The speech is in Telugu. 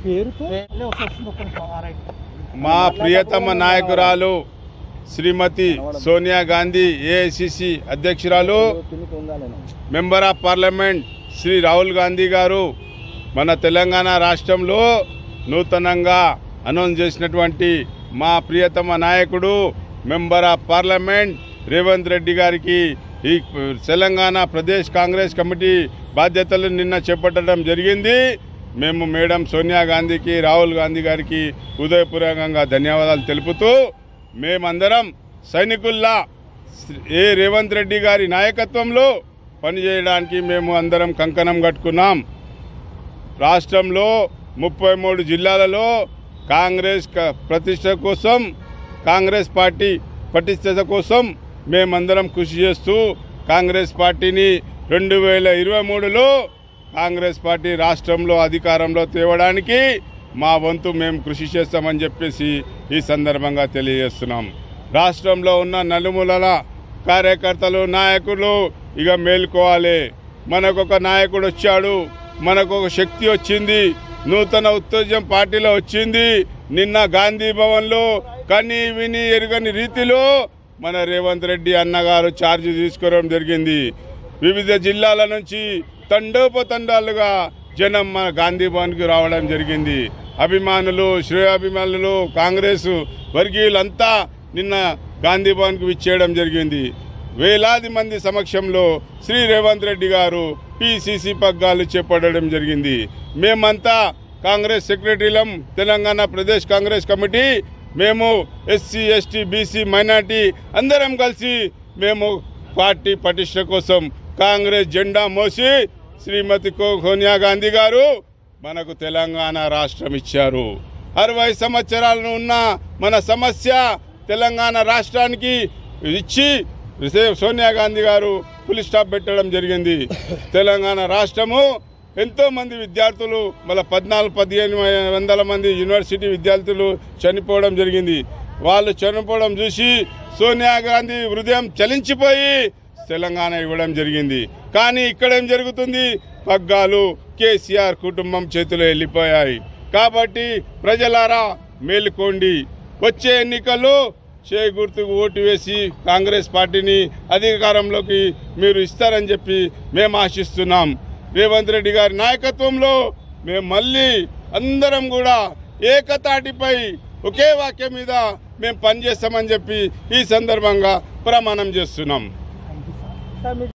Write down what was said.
పేరుతో వస్తుంది ఒక్క నిమిషం. ఆ, రైట్. మా ప్రియతమ నాయకురాలు శ్రీమతి సోనియా గాంధీ ఏఐసిసి అధ్యక్షురాలు member of parliament Shri Rahul Gandhi garu మన తెలంగాణ రాష్ట్రంలో నూతనంగా అనౌన్స్ చేసినటువంటి మా ప్రియతమ నాయకుడు member of parliament Revanth Reddy గారికి ఈ తెలంగాణ ప్రదేశ్ కాంగ్రెస్ కమిటీ బాధ్యతలు నిన్న చేపట్టడం జరిగింది మేము మేడం సోనియా గాంధీకి రాహుల్ గాంధీ గారికి హృదయపూర్వకంగా ధన్యవాదాలు తెలుపుతూ మేమందరం సైనికుల్లా ఏ రేవంత్ రెడ్డి గారి నాయకత్వంలో పనిచేయడానికి మేము అందరం కంకణం కట్టుకున్నాం రాష్ట్రంలో ముప్పై మూడు జిల్లాలలో కాంగ్రెస్ క- ప్రతిష్ట కోసం కాంగ్రెస్ పార్టీ పటిష్టత కోసం మేమందరం కృషి చేస్తూ కాంగ్రెస్ పార్టీని రెండు వేల ఇరవై మూడులో కాంగ్రెస్ పార్టీ రాష్ట్రంలో అధికారంలో తేవడానికి మా వంతు మేము కృషి చేస్తామని చెప్పేసి ఈ సందర్భంగా తెలియజేస్తున్నాం రాష్ట్రంలో ఉన్న నలుమూలల కార్యకర్తలు నాయకులు ఇక మేల్కోవాలి మనకు ఒక నాయకుడు వచ్చాడు మనకు ఒక శక్తి వచ్చింది నూతన ఉత్తేజం పార్టీలో వచ్చింది నిన్న గాంధీ భవన్లో కని విని ఎరుగని రీతిలో మన రేవంత్ రెడ్డి అన్నగారు ఛార్జ్ తీసుకోవడం జరిగింది వివిధ జిల్లాల నుంచి తండోపతండాలుగా జనం మన గాంధీ భవన్కి రావడం జరిగింది అభిమానులు శ్రేయాభిమానులు కాంగ్రెస్ వర్గీయులంతా నిన్న గాంధీ భవన్కి విచ్చేయడం జరిగింది వేలాది మంది సమక్షంలో శ్రీ రేవంత్ రెడ్డి గారు పిసిసి పగ్గాలు చేపట్టడం జరిగింది మేమంతా కాంగ్రెస్ సెక్రటరీలం తెలంగాణ ప్రదేశ్ కాంగ్రెస్ కమిటీ మేము ఎస్సీ ఎస్టీ బీసీ మైనార్టీ అందరం కలిసి మేము పార్టీ పటిష్ట కోసం కాంగ్రెస్ జెండా మోసి శ్రీమతి కో- సోనియా గాంధీ గారు మనకు తెలంగాణ రాష్ట్రం ఇచ్చారు అరవై సంవత్సరాలను ఉన్న మన సమస్య తెలంగాణ రాష్ట్రానికి ఇచ్చి రిసే- సోనియా గాంధీ గారు పులి స్టాప్ పెట్టడం జరిగింది తెలంగాణ రాష్ట్రము ఎంతో మంది విద్యార్థులు మళ్ళీ పద్నాలుగు పదిహేను వందల మంది యూనివర్సిటీ విద్యార్థులు చనిపోవడం జరిగింది వాళ్ళు చనిపోవడం చూసి సోనియా గాంధీ హృదయం చలించిపోయి తెలంగాణ ఇవ్వడం జరిగింది కానీ ఇక్కడ ఏం జరుగుతుంది పగ్గాలు కేసీఆర్ కుటుంబం చేతిలో వెళ్ళిపోయాయి కాబట్టి ప్రజలారా మేలుకోండి వచ్చే ఎన్నికల్లో చే గుర్తుకు ఓటు వేసి కాంగ్రెస్ పార్టీని అధికారంలోకి మీరు ఇస్తారని చెప్పి మేము ఆశిస్తున్నాం రేవంత్ రెడ్డి గారి నాయకత్వంలో మేము మళ్ళీ అందరం కూడా ఏకతాటిపై ఒకే వాక్యం మీద మేము పనిచేస్తామని చెప్పి ఈ సందర్భంగా ప్రమాణం చేస్తున్నాం సార్, మీ